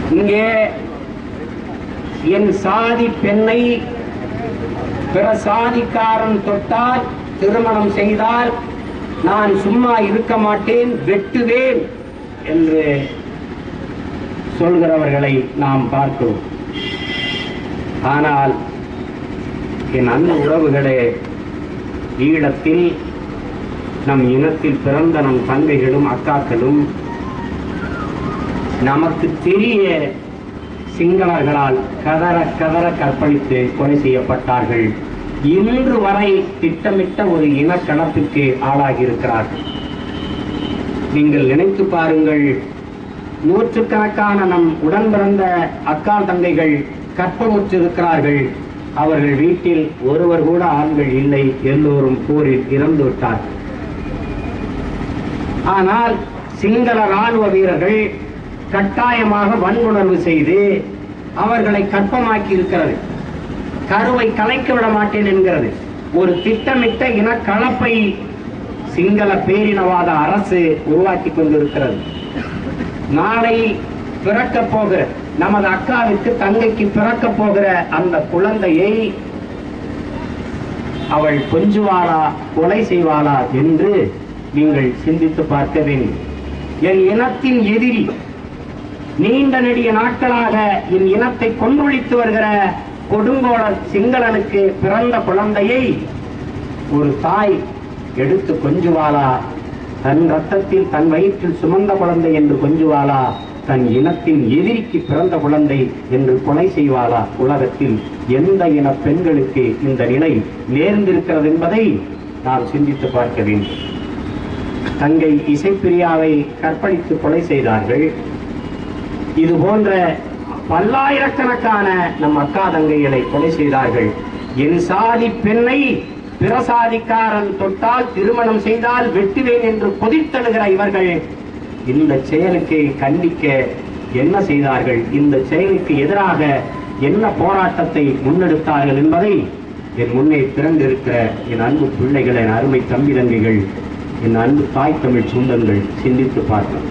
இங்கே என் சாதி பெண்ணை பிற சாதிக்காரன் தொட்டால் திருமணம் செய்தால் நான் சும்மா இருக்க மாட்டேன் வெட்டுவேன் என்று சொல்கிறவர்களை நாம் பார்க்கிறோம் ஆனால் என் அன்பு உறவுகளே ஈழத்தில் நம் இனத்தில் பிறந்த நம் தங்கைகளும் அக்காக்களும் நமக்கு தெரிய சிங்களர்களால் கதற கதற கற்பழித்து கொலை செய்யப்பட்டார்கள் இன்று வரை திட்டமிட்ட ஒரு இனக்கணப்பிற்கு ஆளாகி இருக்கிறார்கள் நீங்கள் நினைத்து பாருங்கள் நூற்றுக்கணக்கான நம் உடன் பிறந்த அக்கால் தங்கைகள் கற்பமுற்றிருக்கிறார்கள் அவர்கள் வீட்டில் ஒருவர் கூட ஆண்கள் இல்லை எல்லோரும் போரில் இறந்து விட்டார்கள் ஆனால் சிங்கள ராணுவ வீரர்கள் கட்டாயமாக வன்புணர்வு செய்து அவர்களை கற்பமாக்கி இருக்கிறது கருவை கலைக்க விட மாட்டேன் என்கிறது ஒரு திட்டமிட்ட இனக்கலப்பை சிங்கள பேரினவாத அரசு உருவாக்கி கொண்டிருக்கிறது நாளை பிறக்க போகிற நமது அக்காவுக்கு தங்கைக்கு பிறக்க போகிற அந்த குழந்தையை அவள் கொஞ்சுவாளா கொலை செய்வாளா என்று நீங்கள் சிந்தித்து பார்க்க வேண்டும் என் இனத்தின் எதிரி நீண்ட நெடிய நாட்களாக என் இனத்தை கொன்றொழித்து வருகிற கொடுங்கோட சிங்களனுக்கு பிறந்த குழந்தையை ஒரு தாய் எடுத்து கொஞ்சுவாளா தன் ரத்தத்தில் தன் வயிற்றில் சுமந்த குழந்தை என்று கொஞ்சுவாளா தன் இனத்தின் எதிரிக்கு பிறந்த குழந்தை என்று கொலை செய்வாளா உலகத்தில் எந்த இன பெண்களுக்கு இந்த நிலை நேர்ந்திருக்கிறது என்பதை நாம் சிந்தித்து பார்க்க வேண்டும் தங்கை இசைப்பிரியாவை கற்பழித்து கொலை செய்தார்கள் இது போன்ற பல்லாயிரக்கணக்கான நம் அக்கா தங்கைகளை கொலை செய்தார்கள் என் சாதி பெண்ணை பிற சாதிக்காரன் தொட்டால் திருமணம் செய்தால் வெட்டுவேன் என்று கொதித்தழுகிற இவர்கள் இந்த செயலுக்கு கண்டிக்க என்ன செய்தார்கள் இந்த செயலுக்கு எதிராக என்ன போராட்டத்தை முன்னெடுத்தார்கள் என்பதை என் முன்னே திறந்திருக்கிற என் அன்பு பிள்ளைகள் என் அருமை தம்பி தங்கைகள் என் அன்பு தாய் தமிழ் சொந்தங்கள் சிந்தித்து பார்க்கலாம்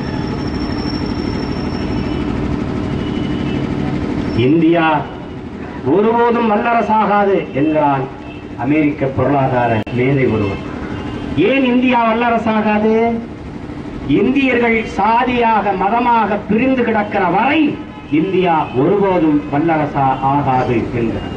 இந்தியா ஒருபோதும் வல்லரசாகாது என்கிறான் அமெரிக்க பொருளாதார மேதை ஒருவர் ஏன் இந்தியா வல்லரசாகாது இந்தியர்கள் சாதியாக மதமாக பிரிந்து கிடக்கிற வரை இந்தியா ஒருபோதும் வல்லரசா ஆகாது என்கிறார்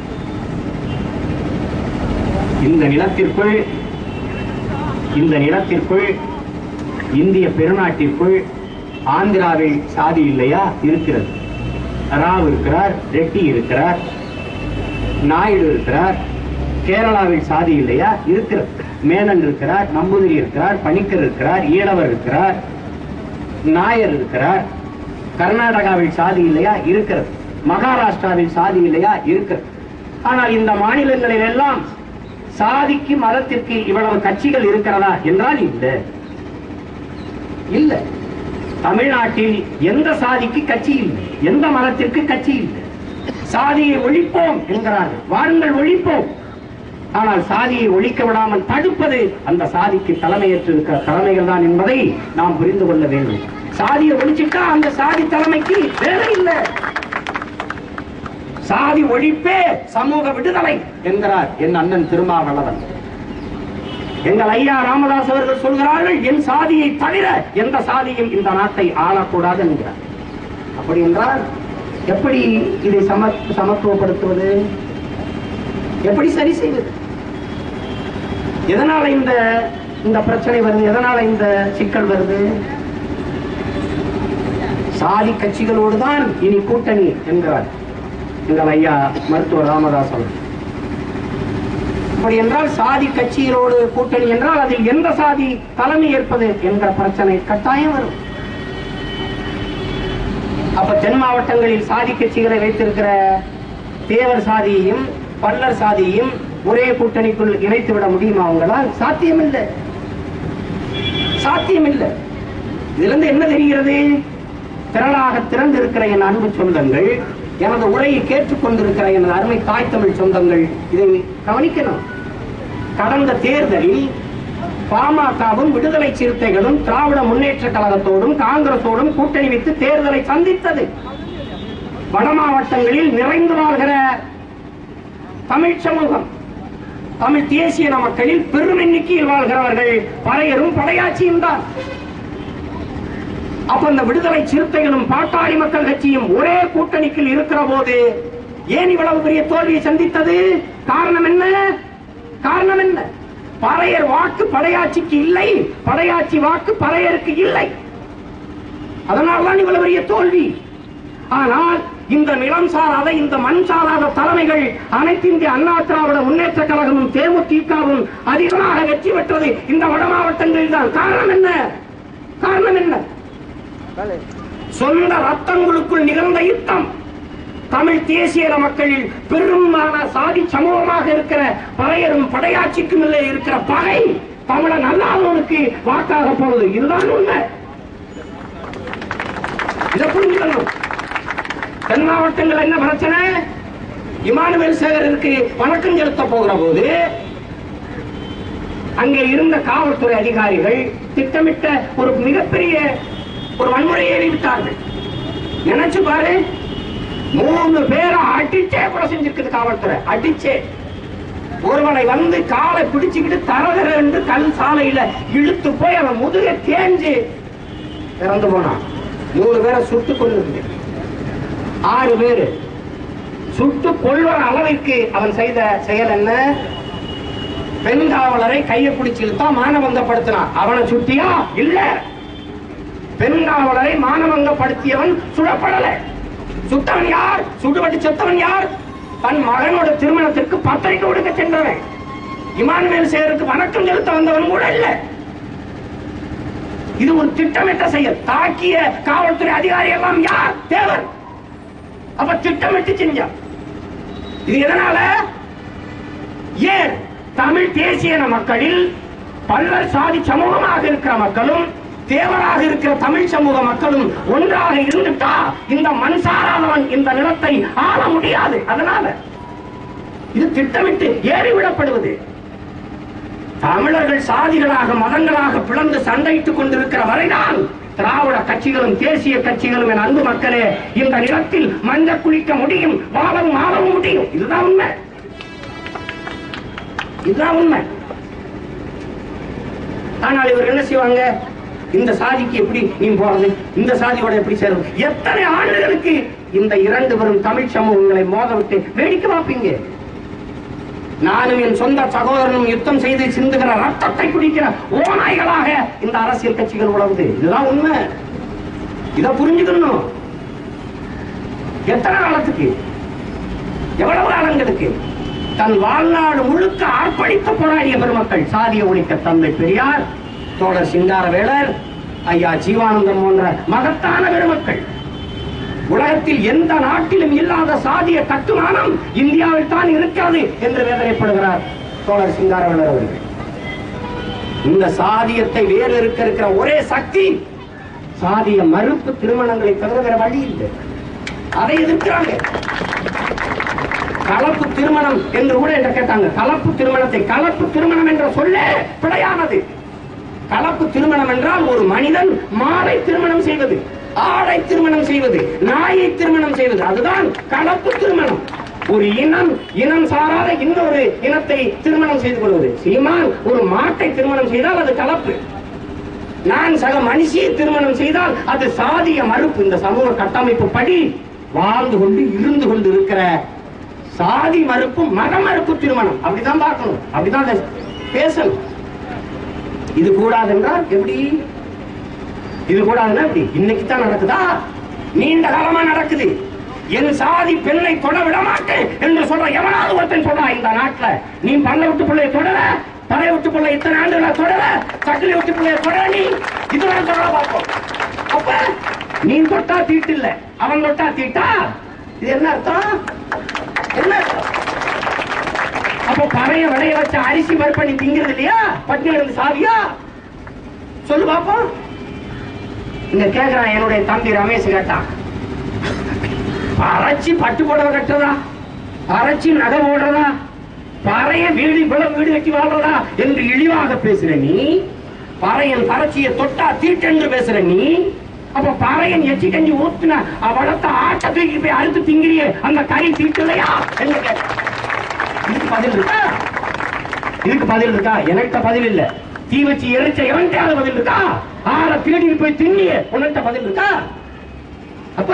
இந்த நிலத்திற்குள் இந்த நிலத்திற்குள் இந்திய பெருநாட்டிற்குள் ஆந்திராவில் சாதி இல்லையா இருக்கிறது ராவ் இருக்கிறார் ரெட்டி இருக்கிறார் நாயுடு இருக்கிறார் கேரளாவில் சாதி இல்லையா இருக்கிறது மேனன் இருக்கிறார் நம்பூதிரி இருக்கிறார் பணிக்கர் இருக்கிறார் ஈழவர் இருக்கிறார் நாயர் இருக்கிறார் கர்நாடகாவில் சாதி இல்லையா இருக்கிறது மகாராஷ்டிராவில் சாதி இல்லையா இருக்கிறது ஆனால் இந்த மாநிலங்களில் எல்லாம் சாதிக்கு மதத்திற்கு இவ்வளவு கட்சிகள் இருக்கிறதா என்றால் இல்லை இல்லை தமிழ்நாட்டில் எந்த சாதிக்கு கட்சி இல்லை எந்த மதத்திற்கு கட்சி இல்லை சாதியை ஒழிப்போம் என்கிறார்கள் வாருங்கள் ஒழிப்போம் ஆனால் சாதியை ஒழிக்க விடாமல் தடுப்பது அந்த சாதிக்கு தலைமையேற்றிருக்கிற தலைமைகள் தான் என்பதை நாம் புரிந்து கொள்ள வேண்டும் சாதியை ஒழிச்சிட்டா அந்த சாதி தலைமைக்கு வேலை இல்லை சாதி ஒழிப்பே சமூக விடுதலை என்கிறார் என் அண்ணன் திருமாவளவன் எங்கள் ஐயா ராமதாஸ் அவர்கள் சொல்கிறார்கள் என் சாதியை தவிர எந்த சாதியும் இந்த நாட்டை ஆளக்கூடாது என்கிறார் அப்படி என்றால் எப்படி இதை சம சமத்துவப்படுத்துவது எப்படி சரி செய்வது எதனால இந்த இந்த பிரச்சனை வருது எதனால இந்த சிக்கல் வருது சாதி கட்சிகளோடு தான் இனி கூட்டணி என்கிறார் எங்கள் ஐயா மருத்துவர் ராமதாஸ் அவர்கள் அப்படி என்றால் சாதி கட்சிகளோடு கூட்டணி என்றால் அதில் எந்த சாதி தலைமை ஏற்பது என்ற பிரச்சனை கட்டாயம் வரும் அப்ப தென் மாவட்டங்களில் சாதி கட்சிகளை வைத்திருக்கிற தேவர் சாதியையும் பல்லர் சாதியையும் ஒரே கூட்டணிக்குள் இணைத்து விட முடியுமா அவங்களால் சாத்தியமில்லை சாத்தியமில்லை இதுல இருந்து என்ன தெரிகிறது திரளாக திறந்திருக்கிற என் அன்பு சொந்தங்கள் எனது உரையை கேட்டுக்கொண்டிருக்கிற எனது அருமை தாய் தமிழ் சொந்தங்கள் இதை கவனிக்கணும் கடந்த தேர்தலில் பாமகவும் விடுதலை சிறுத்தைகளும் திராவிட முன்னேற்ற கழகத்தோடும் காங்கிரசோடும் கூட்டணி வைத்து தேர்தலை சந்தித்தது வட மாவட்டங்களில் நிறைந்து வாழ்கிற தமிழ் சமூகம் தமிழ் தேசிய இன மக்களில் பெரும் எண்ணிக்கையில் வாழ்கிறவர்கள் பறையரும் படையாட்சியும் தான் அப்ப இந்த விடுதலை சிறுத்தைகளும் பாட்டாளி மக்கள் கட்சியும் ஒரே கூட்டணிக்குள் இருக்கிற போது ஏன் இவ்வளவு பெரிய தோல்வியை சந்தித்தது காரணம் என்ன காரணம் என்ன பறையர் வாக்கு படையாட்சிக்கு இல்லை படையாட்சி வாக்கு பறையருக்கு இல்லை அதனால்தான் இவ்வளவு பெரிய தோல்வி ஆனால் இந்த நிலம் சாராத இந்த மண் சாராத தலைமைகள் அனைத்து இந்திய அண்ணா திராவிட முன்னேற்ற கழகமும் தேமுதிகவும் அதிகமாக வெற்றி பெற்றது இந்த வட மாவட்டங்களில் தான் காரணம் என்ன காரணம் என்ன சொந்த ரத்தங்களுக்குள் நிகழ்ந்த யுத்தம் தமிழ் தேசிய இன மக்களில் பெரும்பாலான சாதி சமூகமாக இருக்கிற பழையரும் படையாட்சிக்கும் இல்லை இருக்கிற பகை தமிழன் அல்லாதவனுக்கு வாக்காக போகுது இதுதான் உண்மை இதை புரிஞ்சுக்கணும் தென் மாவட்டங்கள் என்ன பிரச்சனை இமானுவேல் சேகருக்கு வணக்கம் செலுத்த போகிற போது அங்கே இருந்த காவல்துறை அதிகாரிகள் திட்டமிட்ட ஒரு மிகப்பெரிய ஒரு வன்முறையை விட்டார்கள் நினைச்சு பாரு மூணு பேரை அடிச்சே கொலை செஞ்சிருக்குது காவல்துறை அடிச்சே ஒருவனை வந்து காலை பிடிச்சுக்கிட்டு தரதர என்று கல் சாலையில இழுத்து போய் அவன் முதுக தேஞ்சு இறந்து போனான் மூணு பேரை சுட்டு கொண்டு ஆறு பேரு சுட்டு கொள்வர அளவிற்கு அவன் செய்த செயல் என்ன பெண் காவலரை கையை பிடிச்சு இழுத்தா மானபங்கப்படுத்தினான் அவனை சுட்டியா இல்ல பெண் காவலரை மானபங்கப்படுத்தியவன் சுடப்படல சுட்டவன் யார் சுடுபட்டு செத்தவன் யார் தன் மகனோட திருமணத்திற்கு பத்திரிக்கை கொடுக்க சென்றவன் இமானுவேல் சேருக்கு வணக்கம் செலுத்த வந்தவன் கூட இல்ல இது ஒரு திட்டமிட்ட செயல் தாக்கிய காவல்துறை அதிகாரி எல்லாம் யார் தேவர் அப்ப திட்டமிட்டு செஞ்சான் இது எதனால ஏன் தமிழ் தேசிய இன மக்களில் பல்வேறு சாதி சமூகமாக இருக்கிற மக்களும் தேவராக இருக்கிற தமிழ் சமூக மக்களும் ஒன்றாக இருந்துட்டா இந்த மண் சாராதவன் இந்த நிலத்தை ஆள முடியாது அதனால இது திட்டமிட்டு ஏறிவிடப்படுவது தமிழர்கள் சாதிகளாக மதங்களாக பிளந்து சண்டையிட்டுக் கொண்டிருக்கிற வரைதான் திராவிட கட்சிகளும் தேசிய கட்சிகளும் என் அன்பு மக்களே இந்த நிலத்தில் மஞ்ச குளிக்க முடியும் வாழவும் ஆளவும் முடியும் இதுதான் உண்மை இதுதான் உண்மை ஆனால் இவர் என்ன செய்வாங்க இந்த சாதிக்கு எப்படி நீ போறது இந்த சாதியோட எப்படி சேரும் எத்தனை ஆண்டுகளுக்கு இந்த இரண்டு பெரும் தமிழ் சமூகங்களை மோத விட்டு வேடிக்கை பார்ப்பீங்க நானும் என் சொந்த சகோதரனும் யுத்தம் செய்து சிந்துகிற ரத்தத்தை குடிக்கிற ஓநாய்களாக இந்த அரசியல் கட்சிகள் உழவுது இதுதான் உண்மை இத புரிஞ்சுக்கணும் எத்தனை காலத்துக்கு எவ்வளவு காலங்களுக்கு தன் வாழ்நாடு முழுக்க அர்ப்பணித்து போராடிய பெருமக்கள் சாதிய ஒழிக்க தந்தை பெரியார் தோழர் சிங்காரவேலர் ஐயா ஜீவானந்தம் போன்ற மகத்தான பெருமக்கள் உலகத்தில் எந்த நாட்டிலும் இல்லாத சாதிய கட்டுமானம் இந்தியாவில் தான் இருக்கிறது என்று வேதனைப்படுகிறார் தோழர் சிங்காரவேலர் அவர்கள் இந்த சாதியத்தை வேறு இருக்க இருக்கிற ஒரே சக்தி சாதிய மறுப்பு திருமணங்களை தவிர வேற வழி இல்லை அதை எதிர்க்கிறாங்க கலப்பு திருமணம் என்று கூட என்ன கேட்டாங்க கலப்பு திருமணத்தை கலப்பு திருமணம் என்ற சொல்லே பிழையானது கலப்பு திருமணம் என்றால் ஒரு மனிதன் மாலை திருமணம் செய்வது ஆடை திருமணம் செய்வது நாயை திருமணம் செய்வது அதுதான் கலப்பு திருமணம் ஒரு இனம் இனம் சாராத இன்னொரு இனத்தை திருமணம் செய்து கொள்வது சீமான் ஒரு மாட்டை திருமணம் செய்தால் அது கலப்பு நான் சக மனுஷியை திருமணம் செய்தால் அது சாதிய மறுப்பு இந்த சமூக கட்டமைப்பு படி வாழ்ந்து கொண்டு இருந்து கொண்டு இருக்கிற சாதி மறுப்பு மத மறுப்பு திருமணம் அப்படிதான் பார்க்கணும் அப்படிதான் அதை பேசணும் இது கூடாது என்றால் எப்படி இது கூடாதுன்னா எப்படி இன்னைக்கு தான் நடக்குதா நீண்ட காலமா நடக்குது என் சாதி பெண்ணை தொட விட மாட்டேன் என்று சொல்ற எவனாவது ஒருத்தன் சொல்றா இந்த நாட்டுல நீ பண்ண விட்டு பிள்ளைய தொடர பழைய விட்டு பிள்ளை இத்தனை ஆண்டுகளா தொடர சக்கிலி விட்டு பிள்ளைய தொடர நீ இதுவரை சொல்ல பார்ப்போம் அப்ப நீ தொட்டா தீட்டு இல்ல அவன் தொட்டா தீட்டா இது என்ன அர்த்தம் என்ன அர்த்தம் அப்ப பழைய விளைய வச்ச அரிசி பருப்பை நீ திங்கிறது இல்லையா பட்டினி கிடந்து சாவியா சொல்லு பாப்போம் இங்க கேக்குறான் என்னுடைய தம்பி ரமேஷ் கேட்டான் அரைச்சி பட்டு புடவை கட்டுறதா அரைச்சி நகை போடுறதா பறைய வீடு இவ்வளவு வீடு கட்டி வாழ்றதா என்று இழிவாக பேசுற நீ பறையன் பறச்சிய தொட்டா தீட்டென்று பேசுற நீ அப்ப பாறையன் எச்சி கஞ்சி ஊத்துன அவளத்த ஆட்ட தூக்கி போய் அறுத்து திங்கிறியே அந்த கறி தீட்டலையா என்று கேட்டான். இதுக்கு பதில் இருக்கா இதுக்கு பதில் இருக்கா எனக்கு பதில் இல்ல தீ வச்சு எரிச்ச எவன்கிட்ட பதில் இருக்கா ஆற திருடி போய் தின்னியே உன்கிட்ட பதில் இருக்கா அப்ப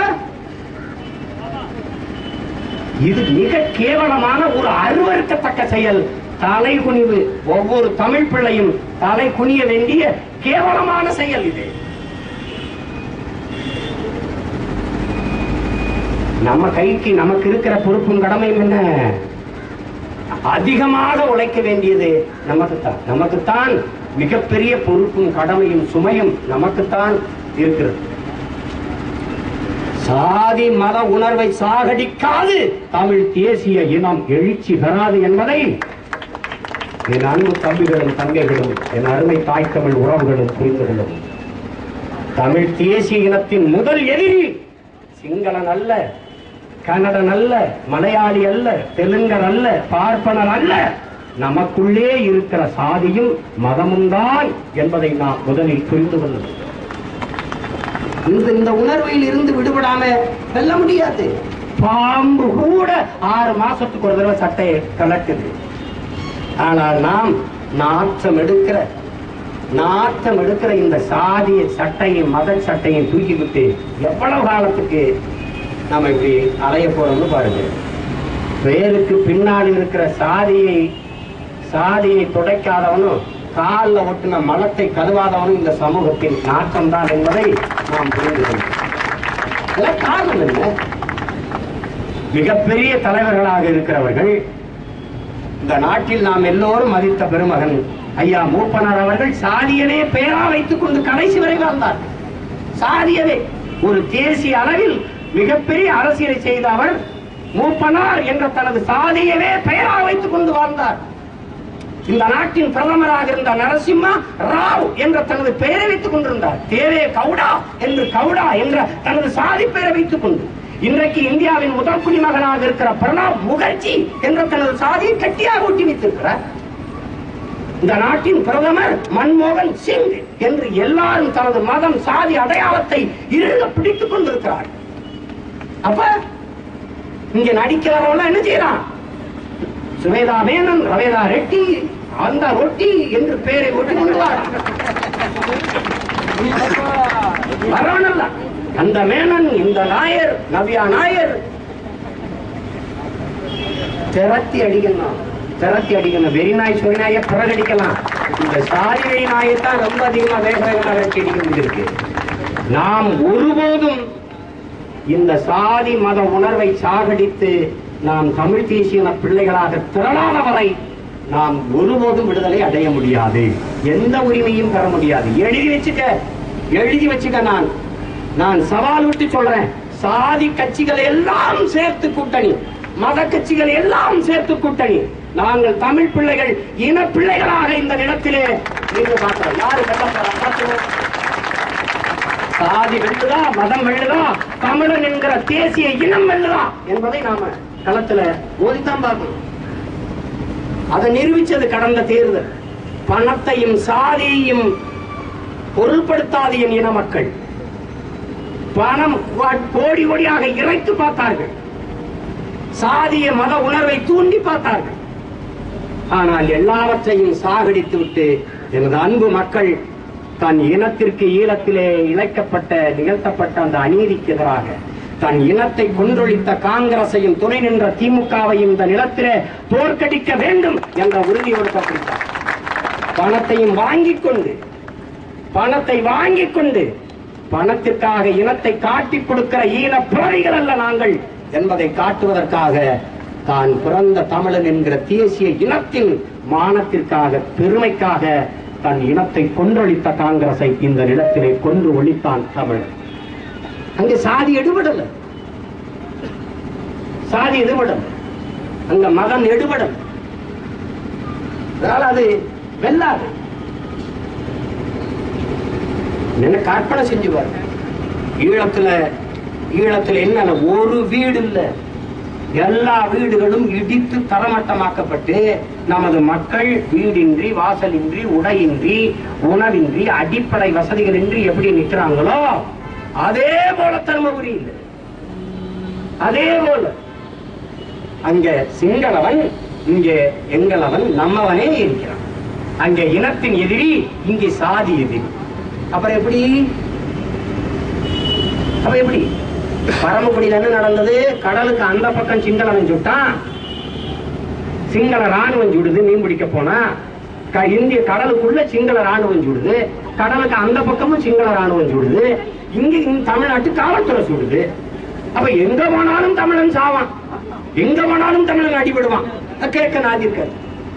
இது மிக கேவலமான ஒரு அருவருக்கத்தக்க செயல் தலை குனிவு ஒவ்வொரு தமிழ் பிள்ளையும் தலை குனிய வேண்டிய கேவலமான செயல் இது நம்ம கைக்கு நமக்கு இருக்கிற பொறுப்பும் கடமையும் என்ன அதிகமாக உழைக்க வேண்டியது நமக்குத்தான் நமக்குத்தான் மிகப்பெரிய பொறுப்பும் கடமையும் சுமையும் நமக்குத்தான் இருக்கிறது சாதி மத உணர்வை சாகடிக்காது தமிழ் தேசிய இனம் எழுச்சி பெறாது என்பதை என் அன்பு தம்பிகளும் தங்கைகளும் என் அருமை தாய் தமிழ் உறவுகளும் புரிந்து கொள்ளும் தமிழ் தேசிய இனத்தின் முதல் எதிரி சிங்களன் அல்ல கன்னடன் அல்ல மலையாளி அல்ல தெலுங்கர் அல்ல பார்ப்பனர் அல்ல நமக்குள்ளே இருக்கிற சாதியும் மதமும் தான் என்பதை நாம் முதலில் புரிந்து கொள்ளும் இந்த இந்த உணர்வில் இருந்து விடுபடாம வெல்ல முடியாது பாம்பு கூட ஆறு மாசத்துக்கு ஒரு தடவை சட்டையை கலக்குது ஆனால் நாம் நாற்றம் எடுக்கிற நாற்றம் எடுக்கிற இந்த சாதிய சட்டையும் மத சட்டையும் தூக்கிவிட்டு எவ்வளவு காலத்துக்கு நாம இப்படி அலைய போறோம்னு பாருங்க வேருக்கு பின்னால் இருக்கிற சாதியை சாதியை துடைக்காதவனும் காலில் ஒட்டின மலத்தை கருவாதவனும் இந்த சமூகத்தின் நாட்டம் தான் என்பதை நாம் புரிந்து கொள்கிறோம் இதெல்லாம் காரணம் என்ன மிகப்பெரிய தலைவர்களாக இருக்கிறவர்கள் இந்த நாட்டில் நாம் எல்லோரும் மதித்த பெருமகன் ஐயா மூப்பனார் அவர்கள் சாதியவே பெயரா வைத்துக் கொண்டு கடைசி வரை வாழ்ந்தார் சாதியவே ஒரு தேசிய அளவில் மிகப்பெரிய அரசியலை செய்த அவர் மூப்பனார் என்ற தனது சாதியவே பெயராக வைத்துக் கொண்டு வாழ்ந்தார் இந்த நாட்டின் பிரதமராக இருந்த நரசிம்மா ராவ் என்ற தனது பெயரை வைத்துக் கொண்டிருந்தார் தேவே கவுடா என்று கவுடா என்ற தனது சாதி பெயரை வைத்துக் கொண்டு இன்றைக்கு இந்தியாவின் முதல் குடிமகனாக இருக்கிற பிரணாப் முகர்ஜி என்ற தனது சாதியை கட்டியாக ஒட்டி வைத்திருக்கிறார் இந்த நாட்டின் பிரதமர் மன்மோகன் சிங் என்று எல்லாரும் தனது மதம் சாதி அடையாளத்தை இறுக பிடித்துக் கொண்டிருக்கிறார் அப்ப இங்க நடிக்கிறவங்க என்ன செய்யறான் சுவேதா மேனன் ரவேதா ரெட்டி அந்த ரொட்டி என்று பெயரை ஒட்டி கொண்டு வரவனல்ல அந்த மேனன் இந்த நாயர் நவ்யா நாயர் திரத்தி அடிக்கணும் திரத்தி அடிக்கணும் வெறி நாய் சொறி நாயை பிறகடிக்கலாம் இந்த சாதி வெறி நாயைத்தான் ரொம்ப அதிகமா வேக வேகமா விரட்டி அடிக்க முடியிருக்கு நாம் ஒருபோதும் இந்த சாதி மத உணர்வை சாகடித்து நாம் தமிழ் தேசிய பிள்ளைகளாக திரளான வரை நாம் ஒருபோதும் விடுதலை அடைய முடியாது எந்த உரிமையும் பெற முடியாது எழுதி வச்சுக்க எழுதி வச்சுக்க நான் நான் சவால் விட்டு சொல்றேன் சாதி கட்சிகளை எல்லாம் சேர்த்து கூட்டணி மத கட்சிகள் எல்லாம் சேர்த்து கூட்டணி நாங்கள் தமிழ் பிள்ளைகள் இன பிள்ளைகளாக இந்த நிலத்திலே நின்று பார்க்கிறோம் யாரு வெல்ல போறா? பார்த்துருவோம். சாதி வெல்லுதா மதம் வெல்லுதா தமிழன் என்கிற தேசிய இனம் வெல்லுதா என்பதை நாம களத்துல ஓதித்தான் பார்க்கணும் அதை நிரூபிச்சது கடந்த தேர்தல் பணத்தையும் சாதியையும் பொருள்படுத்தாத என் இன மக்கள் பணம் கோ- கோடி கோடியாக இறைத்து பார்த்தார்கள் சாதிய மத உணர்வை தூண்டி பார்த்தார்கள் ஆனால் எல்லாவற்றையும் சாகடித்து விட்டு எனது அன்பு மக்கள் தன் இனத்திற்கு ஈழத்திலே இழைக்கப்பட்ட நிகழ்த்தப்பட்ட அந்த அநீதிக்கு எதிராக தன் இனத்தை கொன்றொழித்த காங்கிரசையும் துணை நின்ற திமுகவையும் இந்த நிலத்திலே தோற்கடிக்க வேண்டும் என்ற உறுதியோடு பற்றிட்டார் பணத்தையும் வாங்கிக் கொண்டு பணத்தை வாங்கிக் கொண்டு பணத்திற்காக இனத்தை காட்டிக் கொடுக்கிற ஈன பிறவிகள் அல்ல நாங்கள் என்பதை காட்டுவதற்காக தான் பிறந்த தமிழன் என்கிற தேசிய இனத்தின் மானத்திற்காக பெருமைக்காக தன் இனத்தை கொன்றொழித்த காங்கிரஸை இந்த நிலத்திலே கொன்று ஒழித்தான் தமிழன் அங்கே சாதி எடுபடல சாதி எடுபடல் அங்க மதம் எடுபடல் அதனால அது வெல்லாது என்ன கற்பனை செஞ்சு பாருங்க ஈழத்துல ஈழத்துல என்ன ஒரு வீடு இல்ல எல்லா வீடுகளும் இடித்து தரமட்டமாக்கப்பட்டு நமது மக்கள் வீடின்றி வாசலின்றி உடையின்றி உணவின்றி அடிப்படை வசதிகளின்றி எப்படி நிற்கிறாங்களோ அதே போல தர்மபுரி இல்லை அதே போல அங்க சிங்களவன் இங்கே எங்களவன் நம்மவனே இருக்கிறான் அங்கே இனத்தின் எதிரி இங்கே சாதி எதிரி அப்புறம் எப்படி அப்ப எப்படி பரமக்குடியில என்ன நடந்தது கடலுக்கு அந்த பக்கம் சிங்களவன் சுட்டான் சிங்கள ராணுவம் சுடுது மீன் பிடிக்க போனா க- இந்திய கடலுக்குள்ள சிங்கள ராணுவம் சுடுது கடலுக்கு அந்த பக்கமும் சிங்கள ராணுவம் சுடுது இங்க இங்க தமிழ்நாட்டு காவல்துறை சுடுது அப்ப எங்க போனாலும் தமிழன் சாவான் எங்க போனாலும் தமிழன் அடிபடுவான் அது கேட்க நாதி இருக்காது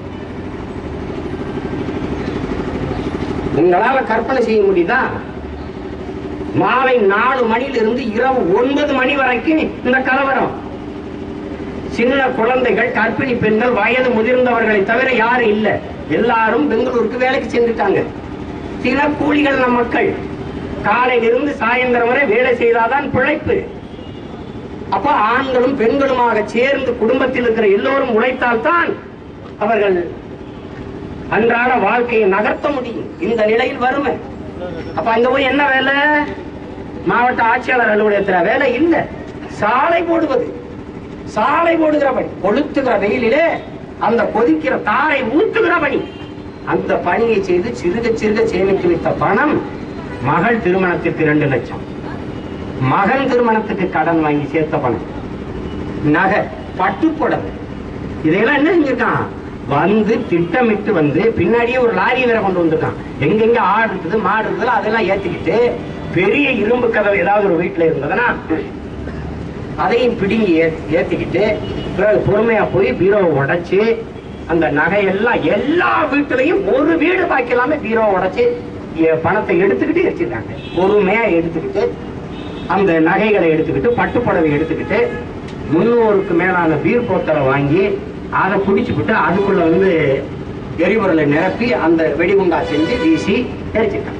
உங்களால கற்பனை செய்ய முடியுதா மாலை நாலு மணியிலிருந்து இரவு ஒன்பது மணி வரைக்கும் இந்த கலவரம் சின்ன குழந்தைகள் கர்ப்பிணி பெண்கள் வயது முதிர்ந்தவர்களை தவிர யாரும் இல்ல எல்லாரும் பெங்களூருக்கு வேலைக்கு சென்றுட்டாங்க சில கூலிகள் நம் மக்கள் காலையிலிருந்து சாயந்தரம் வரை வேலை செய்தாதான் பிழைப்பு அப்ப ஆண்களும் பெண்களுமாக சேர்ந்து குடும்பத்தில் இருக்கிற எல்லோரும் உழைத்தால்தான் அவர்கள் அன்றாட வாழ்க்கையை நகர்த்த முடியும் இந்த நிலையில் வறுமை அப்ப அங்க போய் என்ன வேலை மாவட்ட ஆட்சியாளர் அலுவலகத்துல வேலை இல்ல சாலை போடுவது சாலை போடுகிற பணி கொளுத்துகிற வெயிலிலே அந்த கொதிக்கிற தாரை ஊத்துகிற பணி அந்த பணியை செய்து சிறுக சிறுக சேமித்து வைத்த பணம் மகள் திருமணத்திற்கு இரண்டு லட்சம் மகன் திருமணத்துக்கு கடன் வாங்கி சேர்த்த பணம் நகை பட்டுப்புடவை இதையெல்லாம் என்ன செஞ்சிருக்கான் வந்து திட்டமிட்டு வந்து பின்னாடியே ஒரு லாரி வேற கொண்டு வந்திருக்கான் எங்கெங்க ஆடு இருக்குது மாடு இருக்குது அதெல்லாம் ஏத்திக்கிட்டு பெரிய இரும்பு கதவு ஏதாவது ஒரு வீட்டுல இருந்ததுன்னா அதையும் பிடுங்கி ஏ- ஏத்திக்கிட்டு பிறகு பொறுமையா போய் பீரோவை உடைச்சு அந்த நகையெல்லாம் எல்லா வீட்டுலயும் ஒரு வீடு பாக்கி இல்லாம பீரோவை உடைச்சு எ- பணத்தை எடுத்துக்கிட்டு வச்சிருக்காங்க பொறுமையா எடுத்துக்கிட்டு அந்த நகைகளை எடுத்துக்கிட்டு பட்டுப்புடவை எடுத்துக்கிட்டு முன்னூறுக்கு மேலான பீர் போத்தலை வாங்கி அதை குடிச்சுக்கிட்டு அதுக்குள்ள வந்து எரிபொருளை நிரப்பி அந்த வெடிகுண்டா செஞ்சு வீசி எரிச்சிட்டாங்க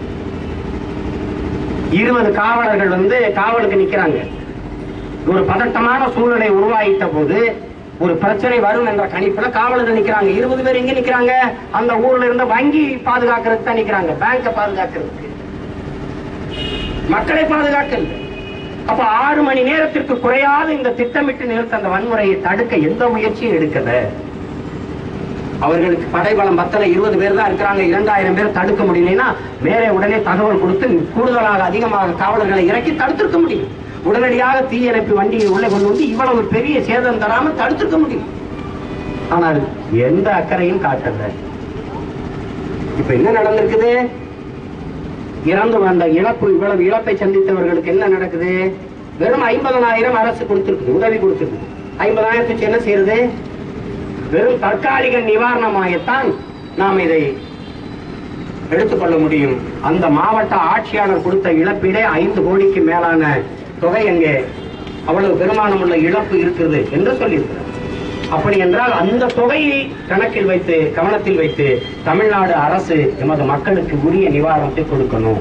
இருபது காவலர்கள் வந்து காவலுக்கு நிக்கிறாங்க ஒரு பதட்டமான சூழ்நிலை உருவாகிட்ட போது ஒரு பிரச்சனை வரும் என்ற கணிப்புல காவலர்கள் நிக்கிறாங்க இருபது பேர் எங்க நிக்கிறாங்க அந்த ஊர்ல இருந்த வங்கி பாதுகாக்கிறதுக்கு தான் நிக்கிறாங்க பேங்க பாதுகாக்கிறதுக்கு மக்களை பாதுகாக்கல அப்ப ஆறு மணி நேரத்திற்கு குறையாத இந்த திட்டமிட்டு நிறுத்த அந்த வன்முறையை தடுக்க எந்த முயற்சியும் எடுக்கல அவர்களுக்கு படைபலம் பத்தல இருபது பேர் தான் இருக்கிறாங்க இரண்டாயிரம் பேர் தடுக்க முடியலன்னா மேலே உடனே தகவல் கொடுத்து கூடுதலாக அதிகமாக காவலர்களை இறக்கி தடுத்திருக்க முடியும் உடனடியாக தீயணைப்பு வண்டியை உள்ளே கொண்டு வந்து இவ்வளவு பெரிய சேதம் தராம தடுத்திருக்க முடியும் ஆனால் எந்த அக்கறையும் காட்டல இப்ப என்ன நடந்திருக்குது இறந்து வந்த இழப்பு இவ்வளவு இழப்பை சந்தித்தவர்களுக்கு என்ன நடக்குது வெறும் ஐம்பதனாயிரம் அரசு கொடுத்திருக்குது உதவி கொடுத்திருக்குது ஐம்பதாயிரத்துக்கு என்ன செய்யறது வெறும் தற்காலிக நிவாரணமாகத்தான் நாம் இதை எடுத்துக்கொள்ள முடியும் அந்த மாவட்ட ஆட்சியாளர் கொடுத்த இழப்பீடே ஐந்து கோடிக்கு மேலான தொகை அங்கே அவ்வளவு பெருமானம் உள்ள இழப்பு இருக்குது என்று சொல்லியிருக்கிறார் அப்படி என்றால் அந்த தொகையை கணக்கில் வைத்து கவனத்தில் வைத்து தமிழ்நாடு அரசு எமது மக்களுக்கு உரிய நிவாரணத்தை கொடுக்கணும்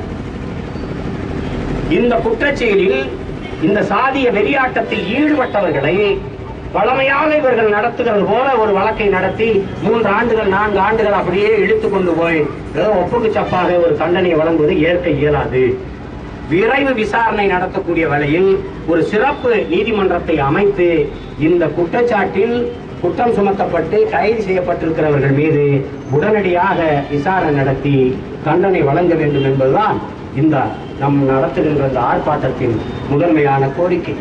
இந்த குற்றச்செயலில் இந்த சாதிய வெறியாட்டத்தில் ஈடுபட்டவர்களை வளமையாக இவர்கள் நடத்துகிறது போல ஒரு வழக்கை நடத்தி மூன்று ஆண்டுகள் நான்கு ஆண்டுகள் அப்படியே இழுத்து கொண்டு போய் ஏதோ ஒப்புக்கு சப்பாக ஒரு தண்டனை வழங்குவது ஏற்க இயலாது விரைவு விசாரணை நடத்தக்கூடிய வேளையில் ஒரு சிறப்பு நீதிமன்றத்தை அமைத்து இந்த குற்றச்சாட்டில் குற்றம் சுமத்தப்பட்டு கைது செய்யப்பட்டிருக்கிறவர்கள் மீது உடனடியாக விசாரணை நடத்தி தண்டனை வழங்க வேண்டும் என்பதுதான் இந்த நம் நடத்துகின்ற இந்த ஆர்ப்பாட்டத்தின் முதன்மையான கோரிக்கை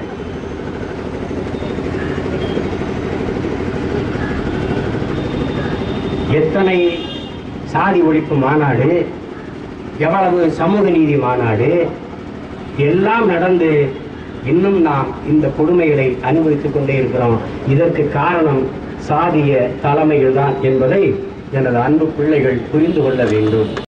எத்தனை சாதி ஒழிப்பு மாநாடு எவ்வளவு சமூக நீதி மாநாடு எல்லாம் நடந்து இன்னும் நாம் இந்த கொடுமைகளை அனுபவித்துக் கொண்டே இருக்கிறோம் இதற்கு காரணம் சாதிய தலைமைகள் தான் என்பதை எனது அன்பு பிள்ளைகள் புரிந்து கொள்ள வேண்டும்